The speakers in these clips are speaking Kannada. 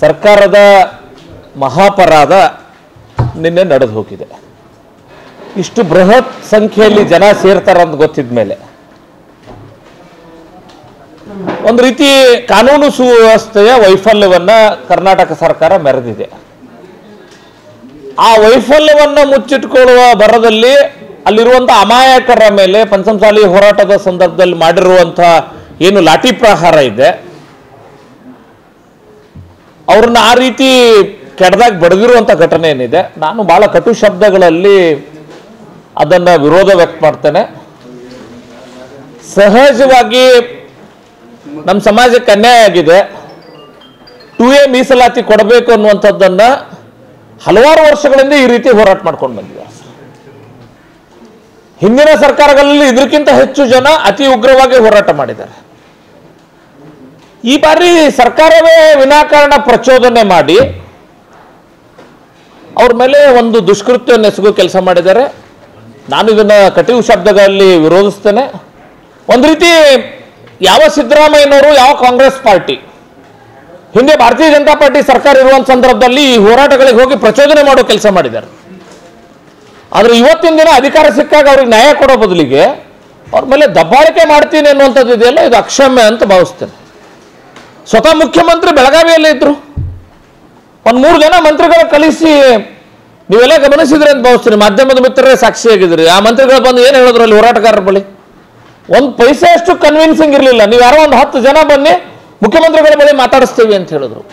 ಸರ್ಕಾರದ ಮಹಾಪರಾಧ ನಿನ್ನೆ ನಡೆದು ಹೋಗಿದೆ ಇಷ್ಟು ಬೃಹತ್ ಸಂಖ್ಯೆಯಲ್ಲಿ ಜನ ಸೇರ್ತಾರಂತ ಗೊತ್ತಿದ ಮೇಲೆ ಒಂದು ರೀತಿ ಕಾನೂನು ಸುವ್ಯವಸ್ಥೆಯ ವೈಫಲ್ಯವನ್ನ ಕರ್ನಾಟಕ ಸರ್ಕಾರ ಮೆರೆದಿದೆ ಆ ವೈಫಲ್ಯವನ್ನ ಮುಚ್ಚಿಟ್ಕೊಳ್ಳುವ ಬರದಲ್ಲಿ ಅಲ್ಲಿರುವಂಥ ಅಮಾಯಕರ ಮೇಲೆ ಪಂಚಮಸಾಲಿ ಹೋರಾಟದ ಸಂದರ್ಭದಲ್ಲಿ ಮಾಡಿರುವಂಥ ಏನು ಲಾಠಿ ಪ್ರಹಾರ ಇದೆ ಅವ್ರನ್ನ ಆ ರೀತಿ ಕೆಡದಾಗಿ ಬಡಿದಿರುವಂಥ ಘಟನೆ ಏನಿದೆ ನಾನು ಬಹಳ ಕಟು ಶಬ್ದಗಳಲ್ಲಿ ಅದನ್ನ ವಿರೋಧ ವ್ಯಕ್ತ ಮಾಡ್ತೇನೆ ಸಹಜವಾಗಿ ನಮ್ಮ ಸಮಾಜಕ್ಕೆ ಅನ್ಯಾಯ ಆಗಿದೆ ಟು ಎ ಮೀಸಲಾತಿ ಕೊಡಬೇಕು ಅನ್ನುವಂಥದ್ದನ್ನ ಹಲವಾರು ವರ್ಷಗಳಿಂದ ಈ ರೀತಿ ಹೋರಾಟ ಮಾಡ್ಕೊಂಡು ಬಂದಿದೆ ಹಿಂದಿನ ಸರ್ಕಾರಗಳಲ್ಲಿ ಇದಕ್ಕಿಂತ ಹೆಚ್ಚು ಜನ ಅತಿ ಉಗ್ರವಾಗಿ ಹೋರಾಟ ಮಾಡಿದ್ದಾರೆ ಈ ಬಾರಿ ಸರ್ಕಾರವೇ ವಿನಾಕಾರಣ ಪ್ರಚೋದನೆ ಮಾಡಿ ಅವ್ರ ಮೇಲೆ ಒಂದು ದುಷ್ಕೃತ್ಯವನ್ನು ಎಸಗೋ ಕೆಲಸ ಮಾಡಿದ್ದಾರೆ ನಾನು ಇದನ್ನ ಕಟಿವು ಶಬ್ದಗಳಲ್ಲಿ ವಿರೋಧಿಸ್ತೇನೆ ಒಂದು ರೀತಿ ಯಾವ ಸಿದ್ದರಾಮಯ್ಯನವರು ಯಾವ ಕಾಂಗ್ರೆಸ್ ಪಾರ್ಟಿ ಹಿಂದೆ ಭಾರತೀಯ ಜನತಾ ಪಾರ್ಟಿ ಸರ್ಕಾರ ಇರುವಂತ ಸಂದರ್ಭದಲ್ಲಿ ಈ ಹೋರಾಟಗಳಿಗೆ ಹೋಗಿ ಪ್ರಚೋದನೆ ಮಾಡೋ ಕೆಲಸ ಮಾಡಿದ್ದಾರೆ ಆದ್ರೆ ಇವತ್ತಿನ ದಿನ ಅಧಿಕಾರ ಸಿಕ್ಕಾಗ ಅವ್ರಿಗೆ ನ್ಯಾಯ ಕೊಡೋ ಬದಲಿಗೆ ಅವ್ರ ಮೇಲೆ ದಬ್ಬಾಳಿಕೆ ಮಾಡ್ತೀನಿ ಅನ್ನುವಂಥದ್ದು ಇದೆಯಲ್ಲ ಇದು ಅಕ್ಷಮ್ಯ ಅಂತ ಭಾವಿಸ್ತೇನೆ ಸ್ವತಃ ಮುಖ್ಯಮಂತ್ರಿ ಬೆಳಗಾವಿಯಲ್ಲೇ ಇದ್ರು ಒಂದ್ ಮೂರು ಜನ ಮಂತ್ರಿಗಳ ಕಳಿಸಿ ನೀವೆಲ್ಲ ಗಮನಿಸಿದ್ರೆ ಅಂತ ಭಾವಿಸ್ತೀನಿ ಮಾಧ್ಯಮದ ಮಿತ್ರರೇ ಸಾಕ್ಷಿಯಾಗಿದ್ರಿ ಆ ಮಂತ್ರಿಗಳು ಬಂದು ಏನು ಹೇಳಿದ್ರು ಅಲ್ಲಿ ಹೋರಾಟಗಾರರ ಬಳಿ ಒಂದು ಪೈಸೆ ಅಷ್ಟು ಕನ್ವಿನ್ಸಿಂಗ್ ಇರಲಿಲ್ಲ ನೀವು ಯಾರೋ ಒಂದು ಹತ್ತು ಜನ ಬನ್ನಿ ಮುಖ್ಯಮಂತ್ರಿಗಳ ಬಳಿ ಮಾತಾಡಿಸ್ತೀವಿ ಅಂತ ಹೇಳಿದ್ರು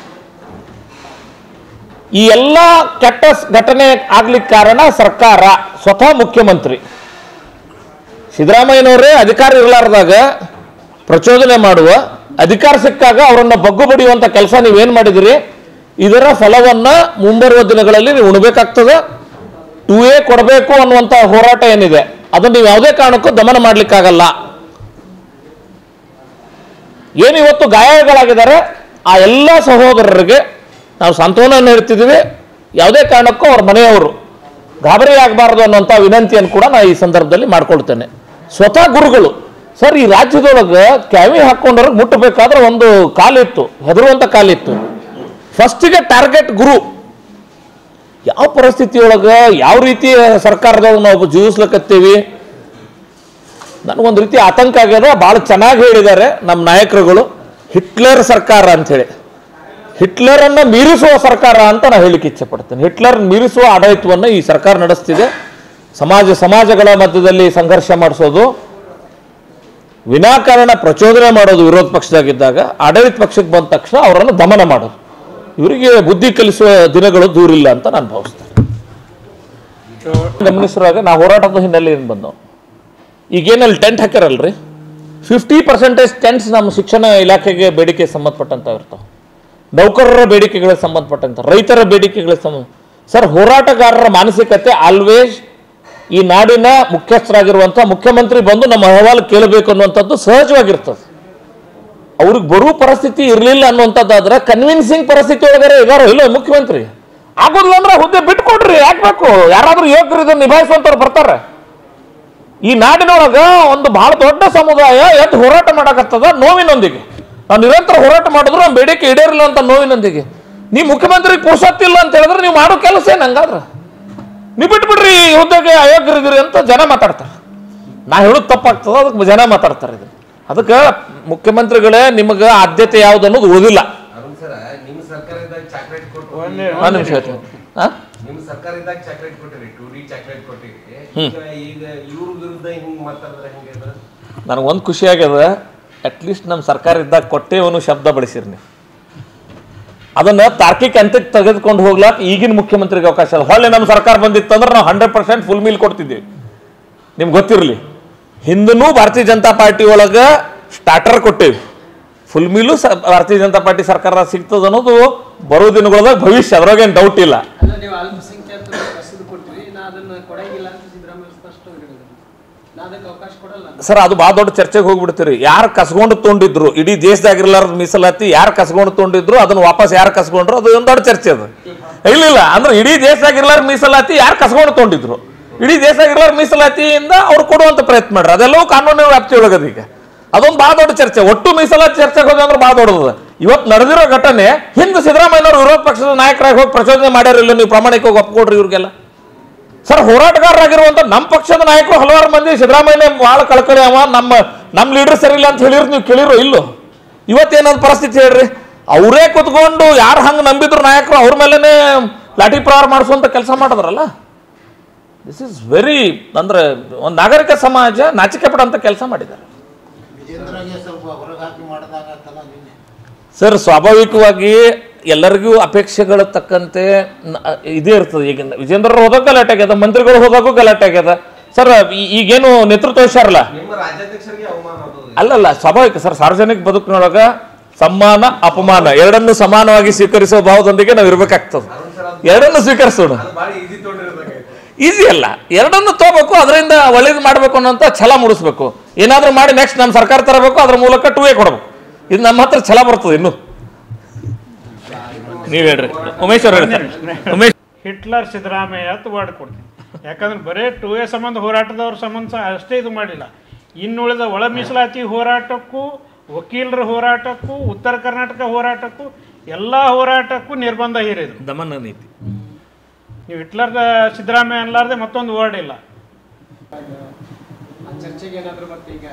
ಈ ಎಲ್ಲ ಕೆಟ್ಟ ಸ್- ಘಟನೆ ಆಗ್ಲಿಕ್ಕೆ ಕಾರಣ ಸರ್ಕಾರ ಸ್ವತಃ ಮುಖ್ಯಮಂತ್ರಿ ಸಿದ್ದರಾಮಯ್ಯನವರೇ ಅಧಿಕಾರ ಇರಲಾರ್ದಾಗ ಪ್ರಚೋದನೆ ಮಾಡುವ ಅಧಿಕಾರ ಸಿಕ್ಕಾಗ ಅವರನ್ನ ಬಗ್ಗು ಬಡಿಯುವಂತ ಕೆಲಸ ನೀವೇನ್ ಮಾಡಿದಿರಿ ಇದರ ಫಲವನ್ನ ಮುಂಬರುವ ದಿನಗಳಲ್ಲಿ ನೀವು ಉಣಬೇಕಾಗ್ತದೆ ಟು ಎ ಕೊಡಬೇಕು ಅನ್ನುವಂತ ಹೋರಾಟ ಏನಿದೆ ಅದನ್ನು ನೀವು ಯಾವುದೇ ಕಾರಣಕ್ಕೂ ದಮನ ಮಾಡ್ಲಿಕ್ಕಾಗಲ್ಲ ಏನು ಇವತ್ತು ಗಾಯಗಳಾಗಿದ್ದಾರೆ ಆ ಎಲ್ಲ ಸಹೋದರರಿಗೆ ನಾವು ಸಾಂತ್ವನವನ್ನು ಹೇಳ್ತಿದ್ದೀವಿ ಯಾವುದೇ ಕಾರಣಕ್ಕೂ ಅವ್ರ ಮನೆಯವರು ಗಾಬರಿ ಆಗಬಾರ್ದು ಅನ್ನೋಂಥ ವಿನಂತಿಯನ್ನು ಕೂಡ ನಾನು ಈ ಸಂದರ್ಭದಲ್ಲಿ ಮಾಡ್ಕೊಳ್ತೇನೆ ಸ್ವತಃ ಗುರುಗಳು ಸರ್ ಈ ರಾಜ್ಯದೊಳಗೆ ಕ್ಯಾವಿ ಹಾಕೊಂಡವ್ರಿಗೆ ಮುಟ್ಟಬೇಕಾದ್ರೆ ಒಂದು ಕಾಲಿತ್ತು ಹೆದರುವಂಥ ಕಾಲಿತ್ತು ಫಸ್ಟಿಗೆ ಟಾರ್ಗೆಟ್ ಗುರು ಯಾವ ಪರಿಸ್ಥಿತಿಯೊಳಗೆ ಯಾವ ರೀತಿ ಸರ್ಕಾರದೊಳಗೆ ನಾವು ಜೀವಿಸ್ಲಕತ್ತೀವಿ ನನಗೊಂದು ರೀತಿ ಆತಂಕ ಆಗ್ಯದ ಭಾಳ ಚೆನ್ನಾಗಿ ಹೇಳಿದ್ದಾರೆ ನಮ್ಮ ನಾಯಕರುಗಳು ಹಿಟ್ಲರ್ ಸರ್ಕಾರ ಅಂಥೇಳಿ ಹಿಟ್ಲರನ್ನು ಮೀರಿಸುವ ಸರ್ಕಾರ ಅಂತ ನಾನು ಹೇಳಿಕ್ಕೆ ಇಚ್ಛೆ ಪಡ್ತೇನೆ ಹಿಟ್ಲರ್ ಮೀರಿಸುವ ಆಡಳಿತವನ್ನು ಈ ಸರ್ಕಾರ ನಡೆಸ್ತಿದೆ ಸಮಾಜ ಸಮಾಜಗಳ ಮಧ್ಯದಲ್ಲಿ ಸಂಘರ್ಷ ಮಾಡಿಸೋದು ವಿನಾಕಾರಣ ಪ್ರಚೋದನೆ ಮಾಡೋದು ವಿರೋಧ ಪಕ್ಷದಾಗಿದ್ದಾಗ ಆಡಳಿತ ಪಕ್ಷಕ್ಕೆ ಬಂದ ತಕ್ಷಣ ಅವರನ್ನು ದಮನ ಮಾಡೋದು ಇವರಿಗೆ ಬುದ್ಧಿ ಕಲಿಸುವ ದಿನಗಳು ದೂರಿಲ್ಲ ಅಂತ ನಾನು ಭಾವಿಸ್ತೇನೆ ಗಮನಿಸುವಾಗ ನಾವು ಹೋರಾಟದ ಹಿನ್ನೆಲೆ ಏನು ಬಂದವು ಈಗೇನಲ್ಲಿ ಟೆಂಟ್ ಹಾಕ್ಯಾರಲ್ರಿ ಫಿಫ್ಟಿ ಪರ್ಸೆಂಟೇಜ್ ಟೆಂಟ್ಸ್ ನಮ್ಮ ಶಿಕ್ಷಣ ಇಲಾಖೆಗೆ ಬೇಡಿಕೆ ಸಂಬಂಧಪಟ್ಟಂತ ಇರ್ತಾವೆ ನೌಕರರ ಬೇಡಿಕೆಗಳಿಗೆ ಸಂಬಂಧಪಟ್ಟಂತ ರೈತರ ಬೇಡಿಕೆಗಳಿಗೆ ಸಂಬಂಧ ಸರ್ ಹೋರಾಟಗಾರರ ಮಾನಸಿಕತೆ ಆಲ್ವೇಸ್ ಈ ನಾಡಿನ ಮುಖ್ಯಸ್ಥರಾಗಿರುವಂಥ ಮುಖ್ಯಮಂತ್ರಿ ಬಂದು ನಮ್ಮ ಅಹವಾಲು ಕೇಳಬೇಕು ಅನ್ನುವಂಥದ್ದು ಸಹಜವಾಗಿರ್ತದೆ ಅವ್ರಿಗೆ ಬರುವ ಪರಿಸ್ಥಿತಿ ಇರಲಿಲ್ಲ ಅನ್ನುವಂಥದ್ದಾದ್ರೆ ಕನ್ವಿನ್ಸಿಂಗ್ ಪರಿಸ್ಥಿತಿ ಒಳಗಡೆ ಇದಾರೋ ಇಲ್ಲೋ ಮುಖ್ಯಮಂತ್ರಿ ಆಗೋದಿಲ್ಲ ಅಂದ್ರೆ ಹುದ್ದೆ ಬಿಟ್ಕೊಡ್ರಿ ಯಾಕಬೇಕು ಯಾರಾದ್ರೂ ಯೋಗ್ಯರು ಇದನ್ನು ನಿಭಾಯಿಸುವಂತವ್ರು ಬರ್ತಾರೆ ಈ ನಾಡಿನೊಳಗ ಒಂದು ಬಹಳ ದೊಡ್ಡ ಸಮುದಾಯ ಎದ್ದು ಹೋರಾಟ ಮಾಡಕತ್ತದ ನೋವಿನೊಂದಿಗೆ ನಾವು ನಿರಂತರ ಹೋರಾಟ ಮಾಡಿದ್ರು ನಮ್ಮ ಬೇಡಿಕೆ ಈಡೇರಿಲ್ಲ ಅಂತ ನೋವಿನೊಂದಿಗೆ ನೀವು ಮುಖ್ಯಮಂತ್ರಿ ಪುರುಷತ್ತಿಲ್ಲ ಅಂತ ಹೇಳಿದ್ರೆ ನೀವು ಮಾಡೋ ಕೆಲಸ ಏನು ಹಂಗಾದ್ರೆ ನೀವು ಬಿಟ್ಬಿಡ್ರಿ ಈ ಹುದ್ದೆಗೆ ಅಯೋಗ್ಯರಿದ್ದೀರಿ ಅಂತ ಜನ ಮಾತಾಡ್ತಾರೆ ನಾ ಹೇಳೋದು ತಪ್ಪಾಗ್ತದ ಅದಕ್ಕೆ ಜನ ಮಾತಾಡ್ತಾರೆ ಇದು ಅದಕ್ಕೆ ಮುಖ್ಯಮಂತ್ರಿಗಳೇ ನಿಮಗೆ ಆದ್ಯತೆ ಯಾವ್ದು ಅನ್ನೋದು ಉಳಿದಿಲ್ಲ ಅರುಣ್ ಸರ ನಿಮ್ ಸರ್ಕಾರದಾಗ ಚಾಕ್ಲೇಟ್ ಕೊಟ್ಟು ಒಂದು ನಿಮಿಷ ಹೇಳ್ತೀನಿ ಹಾ ನಿಮ್ ಸರ್ಕಾರದಾಗ ಚಾಕ್ಲೇಟ್ ಕೊಟ್ಟಿರಿ ಟೂ ಡಿ ಚಾಕ್ಲೇಟ್ ಕೊಟ್ಟಿರಿ ಈಗ ಈಗ ಇವ್ರ ವಿರುದ್ಧ ಹಿಂಗ್ ಮಾತಾಡಿದ್ರೆ ಹೆಂಗೆ ಅದು? ನನಗೊಂದು ಖುಷಿ ಆಗ್ಯದ ಅಟ್ಲೀಸ್ಟ್ ನಮ್ಮ ಸರ್ಕಾರ ಇದ್ದಾಗ ಕೊಟ್ಟೇವನು ಶಬ್ದ ಬಳಸಿರಿ ನೀವು ಅದನ್ನ ತಾರ್ಕಿಕ ಅಂತ್ಯಕ್ಕೆ ತೆಗೆದುಕೊಂಡು ಹೋಗ್ಲಾಕ ಈಗಿನ ಮುಖ್ಯಮಂತ್ರಿಗೆ ಅವಕಾಶ ಅದ ಹೊಳ್ಳಿ ನಮ್ಮ ಸರ್ಕಾರ ಬಂದಿತ್ತಂದ್ರೆ ನಾವು ಹಂಡ್ರೆಡ್ ಪರ್ಸೆಂಟ್ ಫುಲ್ ಮೀಲ್ ಕೊಡ್ತಿದ್ದೀವಿ ನಿಮ್ಗೆ ಗೊತ್ತಿರಲಿ ಹಿಂದೂ ಭಾರತೀಯ ಜನತಾ ಪಾರ್ಟಿ ಒಳಗೆ ಸ್ಟಾರ್ಟರ್ ಕೊಟ್ಟೇವಿ ಫುಲ್ ಮೀಲು ಸ ಭಾರತೀಯ ಜನತಾ ಪಾರ್ಟಿ ಸರ್ಕಾರ ಸಿಗ್ತದ ಅನ್ನೋದು ಬರೋ ದಿನಗಳದಾಗ ಭವಿಷ್ಯ ಅದ್ರಾಗೇನು ಡೌಟ್ ಇಲ್ಲ ಅಲ್ಲ ನೀವು ಅಲ್ಪಸಂಖ್ಯಾತರು ಕಸಿದು ಕೊಟ್ಟಿರಿ ನಾ ಅದನ್ನ ಕೊಡಂಗಿಲ್ಲ ಅಂತ ಸಿದ್ದರಾಮಯ್ಯ ಸ್ಪಷ್ಟವಾಗಿ ಹೇಳಿದ್ರು ನಾ ಅದಕ್ಕೆ ಅವಕಾಶ ಕೊಡಲ್ಲ ಅಂತ. ಸರ್ ಅದು ಭಾಳ ದೊಡ್ಡ ಚರ್ಚೆಗೆ ಹೋಗ್ಬಿಡ್ತೀರಿ ಯಾರು ಕಸ್ಕೊಂಡು ತೊಗೊಂಡಿದ್ರು ಇಡೀ ದೇಶದಾಗಿರ್ಲಾರ್ದ ಮೀಸಲಾತಿ ಯಾರು ಕಸ್ಕೊಂಡು ತೊಗೊಂಡಿದ್ರು ಅದನ್ನ ವಾಪಸ್ ಯಾರು ಕಸ್ಕೊಂಡ್ರು ಅದು ಒಂದು ದೊಡ್ಡ ಚರ್ಚೆ ಅದು ಇಲ್ಲ ಇಲ್ಲ ಅಂದ್ರೆ ಇಡೀ ದೇಶದಾಗಿರ್ಲಾರ ಮೀಸಲಾತಿ ಯಾರು ಕಸ್ಕೊಂಡು ತೊಗೊಂಡಿದ್ರು ಇಡೀ ದೇಶದಾಗಿರ್ಲಾರ ಮೀಸಲಾತಿಯಿಂದ ಅವ್ರು ಕೊಡುವಂತ ಪ್ರಯತ್ನ ಮಾಡ್ರಿ ಅದೆಲ್ಲವೂ ಕಾನೂನಿನ ವ್ಯಾಪ್ತಿ ಒಳಗದ ಈಗ ಅದೊಂದು ಭಾಳ ದೊಡ್ಡ ಚರ್ಚೆ ಒಟ್ಟು ಮೀಸಲಾತಿ ಚರ್ಚೆಗೆ ಹೋದ್ರೆ ಅಂದ್ರೆ ಭಾಳ ದೊಡ್ಡದ ಇವತ್ತು ನಡೆದಿರೋ ಘಟನೆ ಹಿಂದೆ ಸಿದ್ದರಾಮಯ್ಯನವರು ವಿರೋಧ ಪಕ್ಷದ ನಾಯಕರಾಗಿ ಹೋಗಿ ಪ್ರಚೋದನೆ ಮಾಡ್ಯಾರಿಲ್ಲ ನೀವು ಪ್ರಾಮಾಣಿಕವಾಗಿ ಒಪ್ಕೊಡ್ರಿ ಇವ್ರಿಗೆಲ್ಲ ಸರ್ ಹೋರಾಟಗಾರರಾಗಿರುವಂತ ನಮ್ಮ ಪಕ್ಷದ ನಾಯಕರು ಹಲವಾರು ಮಂದಿ ಸಿದ್ದರಾಮಯ್ಯ ಭಾಳ ಕಳ್ಕಳಿ ಅವ ನಮ್ಮ ನಮ್ಮ ಲೀಡರ್ ಸರಿ ಇಲ್ಲ ಅಂತ ಹೇಳಿದ್ರು ನೀವು ಕೇಳಿರೋ ಇಲ್ಲೋ ಇವತ್ತೇನದು ಪರಿಸ್ಥಿತಿ ಹೇಳ್ರಿ ಅವರೇ ಕುತ್ಕೊಂಡು ಯಾರು ಹಂಗೆ ನಂಬಿದ್ರು ನಾಯಕರು ಅವ್ರ ಮೇಲೇನೆ ಲಾಠಿ ಪ್ರಹಾರ ಮಾಡಿಸುವಂತ ಕೆಲಸ ಮಾಡಿದ್ರಲ್ಲ ದಿಸ್ ಇಸ್ ವೆರಿ ಅಂದ್ರೆ ಒಂದು ನಾಗರಿಕ ಸಮಾಜ ನಾಚಿಕೆ ಪಡೋಂಥ ಕೆಲಸ ಮಾಡಿದ್ದಾರೆ ವಿಜೇಂದ್ರಗೆ ಸ್ವಲ್ಪ ಹೊರಗೆ ಹಾಕಿ ಮಾಡಿದಾಗ ಆಗ್ತದ ನಿನ್ನೆ ಸರ್ ಸ್ವಾಭಾವಿಕವಾಗಿ ಎಲ್ಲರಿಗೂ ಅಪೇಕ್ಷೆಗಳ ತಕ್ಕಂತೆ ನ- ಇದೇ ಇರ್ತದೆ ಈಗ ವಿಜೇಂದ್ರ ಹೋದಾಗ ಗಲಾಟೆ ಆಗ್ಯದ ಮಂತ್ರಿಗಳು ಹೋದಾಗೂ ಗಲಾಟೆ ಆಗ್ಯದ ಸರ್ ಈ- ಈಗೇನು ನೇತೃತ್ವ ವಹಿಸ್ಯಾರಲ್ಲ ನಿಮ್ಮ ರಾಜ್ಯಾಧ್ಯಕ್ಷರಿಗೆ ಅವಮಾನ ಅದು ಅಲ್ಲಲ್ಲ ಸ್ವಾಭಾವಿಕ ಸರ್ ಸಾರ್ವಜನಿಕ ಬದುಕಿನೊಳಗ ಸಮ್ಮಾನ ಅಪಮಾನ ಎರಡನ್ನು ಸಮಾನವಾಗಿ ಸ್ವೀಕರಿಸುವ ಭಾವದೊಂದಿಗೆ ನಾವು ಇರ್ಬೇಕಾಗ್ತದೆ ಅರುಣ್ ಸರ್ ಅದು ಎರಡನ್ನು ಸ್ವೀಕರಿಸೋಣ ಅದು ಭಾಳ ಈಸಿ ತೊಗೊಂಡಿರೋದಂಗೆ ಈಸಿ ಅಲ್ಲ ಎರಡನ್ನು ತಗೋಬೇಕು ಅದರಿಂದ ಒಳ್ಳೇದು ಮಾಡಬೇಕು ಅನ್ನೋಂಥ ಛಲ ಮೂಡಿಸ್ಬೇಕು ಏನಾದ್ರೂ ಮಾಡಿ ನೆಕ್ಸ್ಟ್ ನಮ್ಮ ಸರ್ಕಾರ ತರಬೇಕು ಅದ್ರ ಮೂಲಕ ಟೂ ಎ ಕೊಡಬೇಕು ಇದು ನಮ್ಮ ಹತ್ರ ಛಲ ಬರ್ತದೆ ಇನ್ನು ನೀವ್ ಹೇಳ್ರಿ ಉಮೇಶ್ ಅವ್ರು ಹೇಳ್ತಾರೆ ಉಮೇಶ್ ಹಿಟ್ಲರ್ ಸಿದ್ದರಾಮಯ್ಯ ಅಂತ ವರ್ಡ್ ಕೊಡ್ತೀನಿ ಯಾಕಂದ್ರೆ ಬರೇ ಟೂ ಎ ಸಂಬಂಧ ಹೋರಾಟದವ್ರ ಸಂಬಂಧ ಸಹ ಅಷ್ಟೇ ಇದು ಮಾಡಿಲ್ಲ ಇನ್ನುಳಿದ ಒಳ ಮೀಸಲಾತಿ ಹೋರಾಟಕ್ಕೂ ವಕೀಲರ ಹೋರಾಟಕ್ಕೂ ಉತ್ತರ ಕರ್ನಾಟಕ ಹೋರಾಟಕ್ಕೂ ಎಲ್ಲ ಹೋರಾಟಕ್ಕೂ ನಿರ್ಬಂಧ ಹೇರಿದ್ರು ದಮನ ನೀತಿ ನೀವು ಹಿಟ್ಲರ್ದ ಸಿದ್ದರಾಮಯ್ಯ ಅನ್ಲಾರ್ದೆ ಮತ್ತೊಂದು ವರ್ಡ್ ಇಲ್ಲ ಆ ಚರ್ಚೆಗೆ ಏನಾದ್ರು ಮತ್ತೆ ಈಗ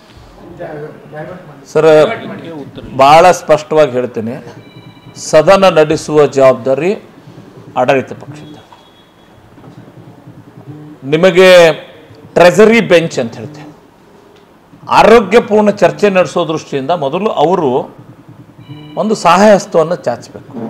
ಸರ್ ಬಹಳ ಸ್ಪಷ್ಟವಾಗಿ ಹೇಳ್ತೀನಿ ಸದನ ನಡೆಸುವ ಜವಾಬ್ದಾರಿ ಆಡಳಿತ ಪಕ್ಷದ ನಿಮಗೆ ಟ್ರೆಜರಿ ಬೆಂಚ್ ಅಂತ ಹೇಳ್ತೇವೆ ಆರೋಗ್ಯಪೂರ್ಣ ಚರ್ಚೆ ನಡೆಸೋ ದೃಷ್ಟಿಯಿಂದ ಮೊದಲು ಅವರು ಒಂದು ಸಹಾಯ ಹಸ್ತವನ್ನು ಚಾಚಬೇಕು